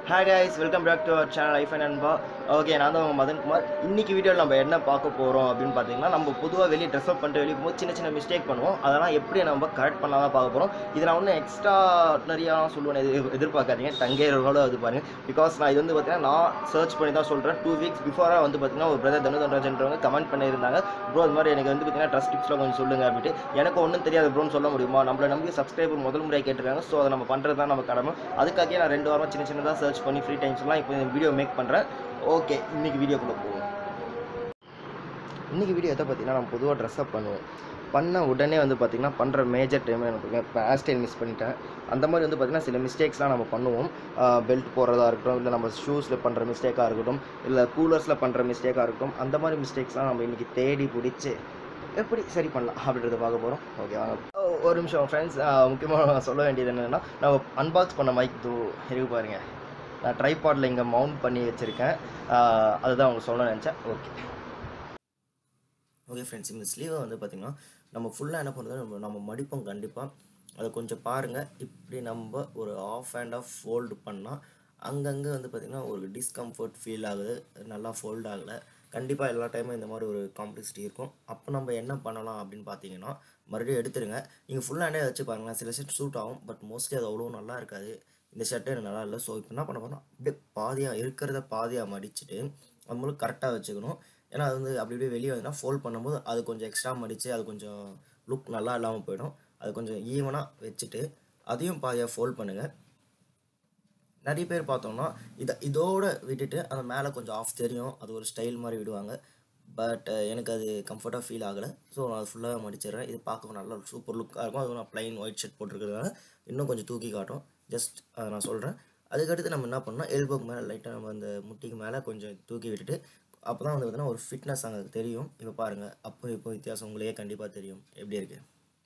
hi guys welcome back to our channel life and அன்பா okay நான் தான் உங்கள் மதன் குமார் இன்னைக்கு வீடியோவில் நம்ம என்ன பார்க்க போகிறோம் அப்படின்னு பார்த்தீங்கன்னா நம்ம பொதுவாக வெளியே ட்ரெஸ் அப் பண்ணிட்டு வெளியே போகும்போது சின்ன சின்ன மிஸ்டேக் பண்ணுவோம் அதெல்லாம் எப்படி நம்ம கரெக்ட் பண்ணலாம் தான் பார்க்க போகிறோம் இதை நான் ஒன்றும் எக்ஸ்ட்ரா நிறையா சொல்லுவேன் எதிர் எதிர்பார்க்காதீங்க தங்கையர்களோட இது பாருங்க பிகாஸ் நான் இது வந்து பார்த்தீங்கன்னா நான் சர்ச் பண்ணி தான் சொல்கிறேன் டூ வீக்ஸ் பிஃபோராக வந்து பார்த்தீங்கன்னா ஒரு பிரதர் தனுதன்ராஜன்றவங்க கமெண்ட் பண்ணியிருந்தாங்க ப்ரோ இது மாதிரி எனக்கு வந்து பார்த்தீங்கன்னா ட்ரஸ்ட் டிப்ஸ்லாம் கொஞ்சம் சொல்லுங்க அப்படின்ட்டு எனக்கு ஒன்றும் தெரியாது ப்ரோன்னு சொல்ல முடியுமா நம்மளை நம்பி சப்ஸ்கிரைபர் முதல் முறை கேட்டிருக்காங்க ஸோ அதை நம்ம பண்ணுறது தான் நம்ம கடமை அதுக்காகவே நான் ரெண்டு வாரம் சின்ன சின்னதாக சர்ச் பண்ணி ஃப்ரீ டைம்ஸ்லாம் இப்போ இந்த வீடியோ மேக் பண்ணுறேன் ஓகே இன்னைக்கு வீடியோக்குள்ளே போவோம் இன்னைக்கு வீடியோ எதை பார்த்தீங்கன்னா நம்ம பொதுவாக ட்ரெஸ் அப் பண்ணுவோம் பண்ண உடனே வந்து பார்த்திங்கன்னா பண்ணுற மேஜர் டைம் எனக்கு இப்போ ஹேர் ஸ்டைல் மிஸ் பண்ணிட்டேன் அந்த மாதிரி வந்து பார்த்திங்கன்னா சில மிஸ்டேக்ஸ்லாம் நம்ம பண்ணுவோம் பெல்ட் போடுறதா இருக்கட்டும் இல்லை நம்ம ஷூஸில் பண்ணுற மிஸ்டேக்காக இருக்கட்டும் இல்லை கூலர்ஸில் பண்ணுற மிஸ்டேக்காக இருக்கட்டும் அந்த மாதிரி மிஸ்டேக்ஸ்லாம் நம்ம இன்றைக்கி தேடி பிடிச்சி எப்படி சரி பண்ணலாம் அப்படின்றத பார்க்க போகிறோம் ஓகே வாங்க ஓ, ஒரு நிமிஷம் ஃப்ரெண்ட்ஸ் முக்கியமாக நான் சொல்ல வேண்டியது என்னென்னா நம்ம அன்பாக்ஸ் பண்ண மைக் தூ இருக்கு பாருங்க நான் ட்ரைபாடில் இங்கே மவுண்ட் பண்ணி வச்சுருக்கேன் அதுதான் அவங்க சொல்ல நினச்சேன் ஓகே ஓகே ஃப்ரெண்ட்ஸ் இந்த ஸ்லீவை வந்து பார்த்திங்கன்னா நம்ம ஃபுல்லாக என்ன பண்ணுறது நம்ம நம்ம மடிப்போம் கண்டிப்பாக அதை கொஞ்சம் பாருங்கள் இப்படி நம்ம ஒரு ஆஃப் அண்ட் ஆஃப் ஃபோல்டு பண்ணால் அங்கங்கே வந்து பார்த்திங்கன்னா ஒரு டிஸ்கம்ஃபர்ட் ஃபீல் ஆகுது நல்லா ஃபோல்ட் ஆகலை கண்டிப்பாக எல்லா டைமும் இந்த மாதிரி ஒரு காம்ப்ளெக்சிட்டி இருக்கும் அப்போ நம்ம என்ன பண்ணலாம் அப்படின்னு பார்த்தீங்கன்னா மறுபடியும் எடுத்துருங்க நீங்கள் ஃபுல்லாக ஹேண்டே வச்சு பாருங்களேன் சில ஷர்ட் சூட் ஆகும் பட் மோஸ்ட்லி அது அவ்வளோ நல்லா இருக்காது இந்த ஷர்ட்டு எனக்கு நல்லா இல்லை ஸோ இப்போ என்ன பண்ண போகிறோம் அப்படியே பாதியாக இருக்கிறத பாதியாக மடிச்சுட்டு நம்மளும் கரெக்டாக வச்சுக்கணும் ஏன்னா அது வந்து அப்படி இப்படியே வெளியே வந்துன்னா ஃபோல்ட் பண்ணும்போது அது கொஞ்சம் எக்ஸ்ட்ரா மடித்து அது கொஞ்சம் லுக் நல்லா இல்லாமல் போயிடும் அது கொஞ்சம் ஈவனாக வச்சுட்டு அதையும் பாதியாக ஃபோல்ட் பண்ணுங்கள் நிறைய பேர் பார்த்தோம்னா இதை இதோட விட்டுட்டு அந்த மேலே கொஞ்சம் ஆஃப் தெரியும் அது ஒரு ஸ்டைல் மாதிரி விடுவாங்க பட் எனக்கு அது கம்ஃபர்ட்டாக ஃபீல் ஆகலை ஸோ நான் அது ஃபுல்லாக மடிச்சிடுறேன் இது பார்க்க நல்ல சூப்பர் லுக்காக இருக்கும் அதுவும் நான் ப்ளைன் ஒயிட் ஷர்ட் போட்டிருக்கிறதுனால இன்னும் கொஞ்சம் தூக்கி காட்டும் ஜஸ்ட் அதை நான் சொல்கிறேன் அதுக்கடுத்து நம்ம என்ன பண்ணோம் எல்போக்கு மேலே லைட்டாக நம்ம அந்த முட்டிக்கு மேலே கொஞ்சம் தூக்கி விட்டுட்டு அப்போ தான் வந்து பார்த்தீங்கன்னா ஒரு ஃபிட்னஸ் அங்கே தெரியும் இப்போ பாருங்கள் அப்போ இப்போ வித்தியாசம் உங்களுக்கே கண்டிப்பாக தெரியும் எப்படி இருக்குது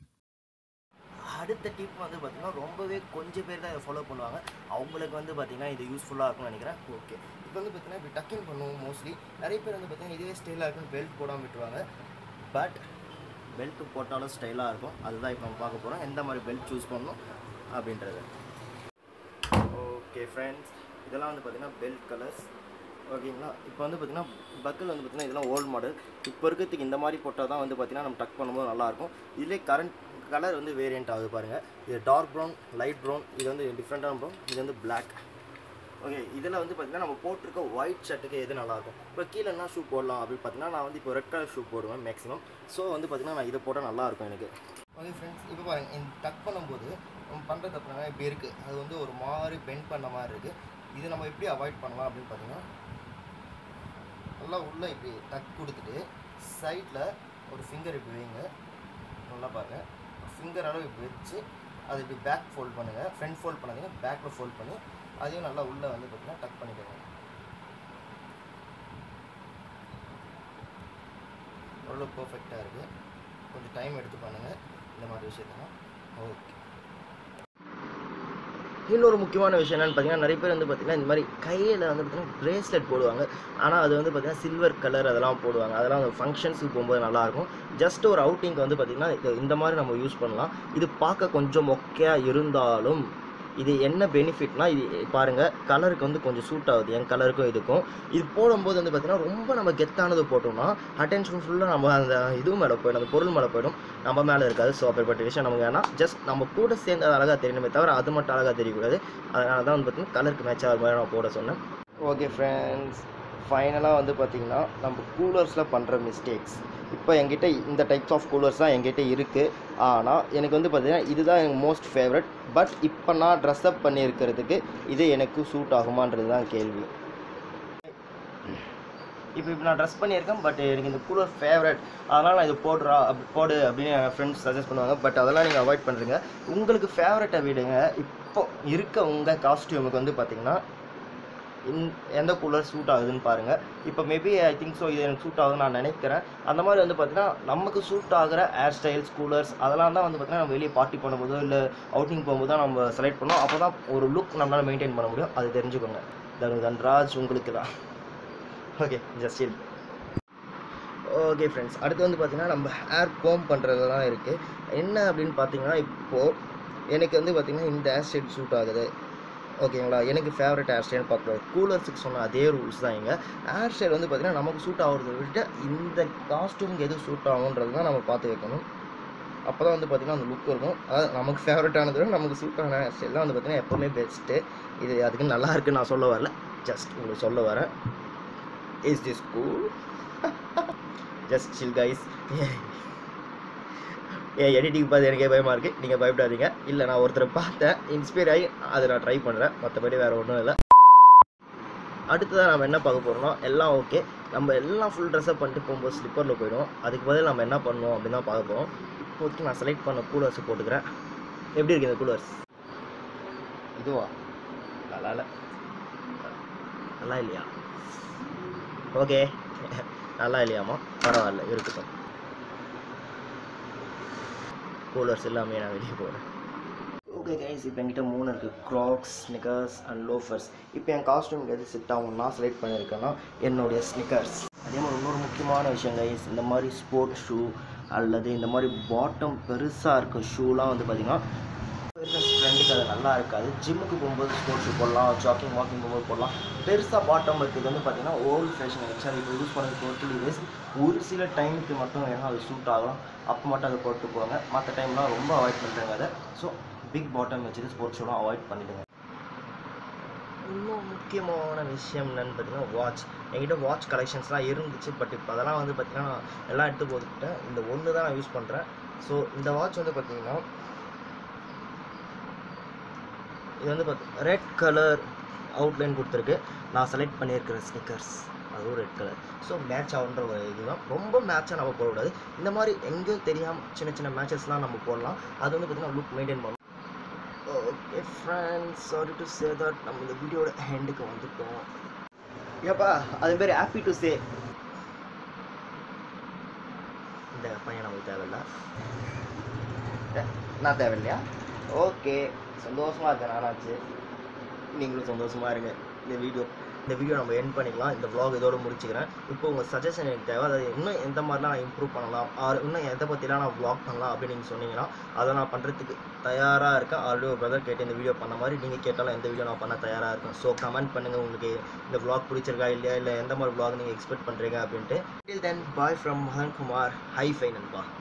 அடுத்த டிப் வந்து பார்த்திங்கன்னா ரொம்பவே கொஞ்சம் பேர் தான் இதை ஃபாலோ பண்ணுவாங்க அவங்களுக்கு வந்து பார்த்திங்கன்னா இது யூஸ்ஃபுல்லாக இருக்கும்னு நினைக்கிறேன் ஓகே இப்போ வந்து பார்த்திங்கன்னா இப்படி டக்கிங் பண்ணுவோம் மோஸ்ட்லி நிறைய பேர் வந்து பார்த்திங்கன்னா இதுவே ஸ்டைலாக இருக்குன்னு பெல்ட் போடாமல் விட்டுருவாங்க பட் பெல்ட் போட்டாலும் ஸ்டைலாக இருக்கும் அதுதான் இப்போ நம்ம பார்க்க போகிறோம் எந்த மாதிரி பெல்ட் சூஸ் பண்ணணும் அப்படின்றது ஓகே ஃப்ரெண்ட்ஸ் இதெல்லாம் வந்து பார்த்திங்கன்னா பெல்ட் கலர்ஸ் ஓகேங்களா இப்போ வந்து பார்த்திங்கன்னா பக்கில் வந்து பார்த்திங்கன்னா இதெல்லாம் ஓல்டு மாடல் இப்போ இருக்கிறதுக்கு இந்த மாதிரி போட்டால் தான் வந்து பார்த்திங்கன்னா நம்ம டக் பண்ணும்போது நல்லாயிருக்கும் இதிலே கரண்ட் கலர் வந்து வேரியண்ட் ஆகுது பாருங்கள் இது டார்க் ப்ரௌன் லைட் ப்ரௌன் இது வந்து டிஃப்ரெண்ட்டான ப்ரௌன் இது வந்து பிளாக் ஓகே இதில் வந்து பார்த்திங்கன்னா நம்ம போட்டிருக்க ஒயிட் ஷர்ட்டுக்கு எது நல்லாயிருக்கும் இப்போ கீழே என்ன ஷூ போடலாம் அப்படின்னு பார்த்தீங்கன்னா நான் வந்து இப்போ ரெட் கலர் ஷூ போடுவேன் மேக்ஸிமம் ஸோ வந்து பார்த்திங்கன்னா நான் இதை போட்டால் நல்லாயிருக்கும் எனக்கு ஓகே ஃப்ரெண்ட்ஸ் இப்போ பாருங்கள் இந்த டக் பண்ணும்போது நம்ம பண்ணுறது அப்படின்னா இப்படி இருக்குது அது வந்து ஒரு மாதிரி பெண்ட் பண்ண மாதிரி இருக்குது இது நம்ம எப்படி அவாய்ட் பண்ணலாம் அப்படின்னு பார்த்தீங்கன்னா நல்லா உள்ளே இப்படி டக் கொடுத்துட்டு சைடில் ஒரு ஃபிங்கர் இப்படி வைங்க நல்லா பாருங்கள் ஃபிங்கர் அளவு இப்படி வச்சு அதை இப்படி பேக் ஃபோல்ட் பண்ணுங்கள் ஃப்ரண்ட் ஃபோல்ட் பண்ணாதீங்க பேக்கில் ஃபோல்ட் பண்ணி அதையும் நல்லா உள்ளே வந்து பார்த்தீங்கன்னா டக் பண்ணிக்கோங்க அவ்வளோ பர்ஃபெக்டாக இருக்குது கொஞ்சம் டைம் எடுத்து பண்ணுங்கள் இந்த மாதிரி விஷயத்தெல்லாம் ஓகே இன்னொரு முக்கியமான விஷயம் என்னென்னு பார்த்தீங்கன்னா நிறைய பேர் வந்து பார்த்தீங்கன்னா இந்த மாதிரி கையில் வந்து பார்த்தீங்கன்னா பிரேஸ்லெட் போடுவாங்க ஆனால் அது வந்து பார்த்தீங்கன்னா சில்வர் கலர் அதெல்லாம் போடுவாங்க அதெல்லாம் அந்த ஃபங்க்ஷன்ஸுக்கு போகும்போது நல்லாயிருக்கும் ஜஸ்ட் ஒரு அவுட்டிங்க்கு வந்து பார்த்தீங்கன்னா இது இந்த மாதிரி நம்ம யூஸ் பண்ணலாம் இது பார்க்க கொஞ்சம் மொக்கையாக இருந்தாலும் இது என்ன பெனிஃபிட்னா இது பாருங்கள் கலருக்கு வந்து கொஞ்சம் சூட் ஆகுது என் கலருக்கும் இதுக்கும் இது போடும்போது வந்து பார்த்தீங்கன்னா ரொம்ப நம்ம கெத்தானது போட்டோம்னா அட்டென்ஷன் ஃபுல்லாக நம்ம அந்த இது மேலே போயிடும் அந்த பொருள் மேலே போயிடும் நம்ம மேலே இருக்காது ஸோ அப்படிப்பட்ட விஷயம் நமக்கு வேணாம் ஜஸ்ட் நம்ம கூட சேர்ந்து அது அழகாக தெரியணுமே தவிர அது மட்டும் அழகாக தெரியக்கூடாது அதனால தான் வந்து பார்த்தீங்கன்னா கலருக்கு மேட்ச் ஆகிற மாதிரி நான் போட சொன்னேன் ஓகே ஃப்ரெண்ட்ஸ் ஃபைனலாக வந்து பார்த்திங்கன்னா நம்ம கூலர்ஸில் பண்ணுற மிஸ்டேக்ஸ் இப்போ என்கிட்ட இந்த டைப்ஸ் ஆஃப் கூலர்ஸ் தான் என்கிட்ட இருக்குது ஆனால் எனக்கு வந்து பார்த்திங்கன்னா இதுதான் எனக்கு மோஸ்ட் ஃபேவரட் பட் இப்போ நான் ட்ரெஸ் அப் பண்ணியிருக்கிறதுக்கு இது எனக்கு சூட் ஆகுமான்றது தான் கேள்வி இப்போ இப்போ நான் ட்ரெஸ் பண்ணியிருக்கேன் பட் எனக்கு இந்த கூலர் ஃபேவரட் அதனால் நான் இது போடுறா அப்படி போடு அப்படின்னு என் ஃப்ரெண்ட்ஸ் சஜஸ்ட் பண்ணுவாங்க பட் அதெல்லாம் நீங்கள் அவாய்ட் பண்ணுறீங்க உங்களுக்கு ஃபேவரட்டை விடுங்க இப்போ இருக்க உங்கள் காஸ்டியூமுக்கு வந்து பார்த்திங்கன்னா இந் எந்த கூலர் சூட் ஆகுதுன்னு பாருங்கள் இப்போ மேபி ஐ திங்க் ஸோ இது எனக்கு சூட் ஆகுதுன்னு நான் நினைக்கிறேன் அந்த மாதிரி வந்து பார்த்தீங்கன்னா நமக்கு சூட் ஆகிற ஹேர் ஸ்டைல்ஸ் கூலர்ஸ் அதெல்லாம் தான் வந்து பார்த்தீங்கன்னா நம்ம வெளியே பார்ட்டி பண்ணும்போதோ இல்லை அவுட்டிங் போகும்போது தான் நம்ம செலக்ட் பண்ணோம் அப்போ தான் ஒரு லுக் நம்மளால் மெயின்டைன் பண்ண முடியும் அது தெரிஞ்சுக்கோங்க தனு தன்ராஜ் உங்களுக்கு தான் ஓகே ஜஸ்ட் இல் ஓகே ஃப்ரெண்ட்ஸ் அடுத்து வந்து பார்த்தீங்கன்னா நம்ம ஹேர் கோம் பண்ணுறதுலாம் இருக்குது என்ன அப்படின்னு பார்த்தீங்கன்னா இப்போது எனக்கு வந்து பார்த்திங்கன்னா இந்த ஹேர் ஸ்டைல் சூட் ஆகுது ஓகேங்களா எனக்கு ஃபேவரட் ஹேர் ஸ்டைல்னு பார்க்கக்கூடாது கூலர்ஸுக்கு சொன்ன அதே ரூல்ஸ் தான் இங்கே ஹேர் ஸ்டைல் வந்து பார்த்திங்கன்னா நமக்கு சூட் ஆகிறத விட இந்த காஸ்டியூமுக்கு எது சூட் ஆகுன்றது தான் நம்ம பார்த்து வைக்கணும் அப்போ தான் வந்து பார்த்திங்கன்னா அந்த லுக் இருக்கும் அதாவது நமக்கு ஃபேவரட்டானது விட நமக்கு சூட் ஆன ஹேர் ஸ்டைல் தான் வந்து பார்த்திங்கன்னா எப்போவுமே பெஸ்ட்டு இது அதுக்கு நல்லா இருக்குன்னு நான் சொல்ல வரல ஜஸ்ட் உங்களுக்கு சொல்ல வரேன் is this cool just chill guys என் எடிட்டிங் பார்த்து எனக்கே பயமாக இருக்குது நீங்கள் பயப்படாதீங்க இல்லை நான் ஒருத்தரை பார்த்தேன் இன்ஸ்பயர் ஆகி அதை நான் ட்ரை பண்ணுறேன் மற்றபடி வேறு ஒன்றும் இல்லை அடுத்ததாக நம்ம என்ன பார்க்க போகிறோம்னா எல்லாம் ஓகே நம்ம எல்லாம் ஃபுல் ட்ரெஸ்ஸப் பண்ணிட்டு போகும்போது ஸ்லிப்பரில் போயிடும் அதுக்கு பதில் நம்ம என்ன பண்ணணும் அப்படின்னு தான் பார்க்க போகிறோம் இப்போதைக்கு நான் செலக்ட் பண்ண கூலர்ஸ் போட்டுக்கிறேன் எப்படி இருக்கு இந்த கூலர்ஸ் இதுவா நல்லா இல்லை நல்லா இல்லையா ஓகே நல்லா இல்லையாமா பரவாயில்ல இருக்கட்டும் கூலர்ஸ் எல்லாமே நான் வெளியே போகிறேன் ஓகே கைஸ் இப்போ என்கிட்ட மூணு இருக்குது க்ராக்ஸ் ஸ்னிக்கர்ஸ் அண்ட் லோஃபர்ஸ் இப்போ என் காஸ்டியூம் எது செட் ஆகும் நான் செலக்ட் பண்ணியிருக்கேன்னா என்னுடைய ஸ்னிக்கர்ஸ் அதே மாதிரி இன்னொரு முக்கியமான விஷயம் கைஸ் இந்த மாதிரி ஸ்போர்ட் ஷூ அல்லது இந்த மாதிரி பாட்டம் பெருசாக இருக்க ஷூலாம் வந்து பார்த்திங்கன்னா ஃப்ரெண்டுக்கு அது நல்லா இருக்காது ஜிம்முக்கு போகும்போது ஸ்போர்ட்ஸ் ஷூ போடலாம் ஜாக்கிங் வாக்கிங் போகும்போது போடலாம் பெருசாக பாட்டம் இருக்குது வந்து பார்த்திங்கன்னா ஓல்டு ஃபேஷன் ஆகிடுச்சு அது இப்போ யூஸ் பண்ணது டோட்டலி வேஸ்ட் ஒரு சில டைமுக்கு மட்டும் வேணால் அது சூட் ஆகலாம் அப்போ மட்டும் அதை போட்டு போங்க மற்ற டைம்லாம் ரொம்ப அவாய்ட் பண்ணுறாங்க அதை ஸோ பிக் பாட்டம் வச்சுட்டு ஸ்போர்ட்ஸ் ஷூலாம் அவாய்ட் பண்ணிடுங்க இன்னும் முக்கியமான விஷயம் என்னன்னு பார்த்தீங்கன்னா வாட்ச் என்கிட்ட வாட்ச் கலெக்ஷன்ஸ்லாம் இருந்துச்சு பட் இப்போ அதெல்லாம் வந்து பார்த்தீங்கன்னா எல்லாம் எடுத்து போட்டுக்கிட்டேன் இந்த ஒன்று தான் நான் யூஸ் பண்ணுறேன் ஸோ இந்த வாட்ச் வந்து பார்த்தீங்கன்னா இது வந்து பார்த்து ரெட் கலர் அவுட்லைன் கொடுத்துருக்கு நான் செலக்ட் பண்ணியிருக்கிற ஸ்னிக்கர்ஸ் அதுவும் ரெட் கலர் ஸோ மேட்ச் ஆகுன்ற ஒரு இதுதான் ரொம்ப மேட்சாக நம்ம போடக்கூடாது இந்த மாதிரி எங்கேயும் தெரியாமல் சின்ன சின்ன மேட்சஸ்லாம் நம்ம போடலாம் அது வந்து பார்த்திங்கன்னா லுக் மெயின்டைன் பண்ணணும் okay friends sorry to say that நம்ம இந்த வீடியோட ஹெண்டுக்கு வந்துட்டோம் ஏப்பா அது பேர் ஹாப்பி டு சே இந்த பையன் நமக்கு தேவையில்ல நான் தேவையில்லையா ஓகே சந்தோஷமாக இருக்கேன் நானாச்சு நீங்களும் சந்தோஷமாக இருங்க இந்த வீடியோ இந்த வீடியோ நம்ம எண்ட் பண்ணிக்கலாம் இந்த vlog இதோட முடிச்சுக்கிறேன் இப்போ உங்கள் சஜஷன் எனக்கு தேவை அதாவது இன்னும் எந்த மாதிரிலாம் நான் இம்ப்ரூவ் பண்ணலாம் ஆர் இன்னும் எதை பற்றிலாம் நான் vlog பண்ணலாம் அப்படின்னு நீங்கள் சொன்னீங்கன்னா அதை நான் பண்ணுறதுக்கு தயாராக இருக்கேன் ஆல்ரெடி ஒரு பிரதர் கேட்டு இந்த வீடியோ பண்ண மாதிரி நீங்கள் கேட்டாலும் எந்த வீடியோ நான் பண்ண தயாராக இருக்கேன் ஸோ கமெண்ட் பண்ணுங்கள் உங்களுக்கு இந்த vlog பிடிச்சிருக்கா இல்லையா இல்லை எந்த மாதிரி vlog நீங்கள் எக்ஸ்பெக்ட் பண்ணுறீங்க அப்படின்ட்டு till then bye from Madan Kumar hi fi நண்பா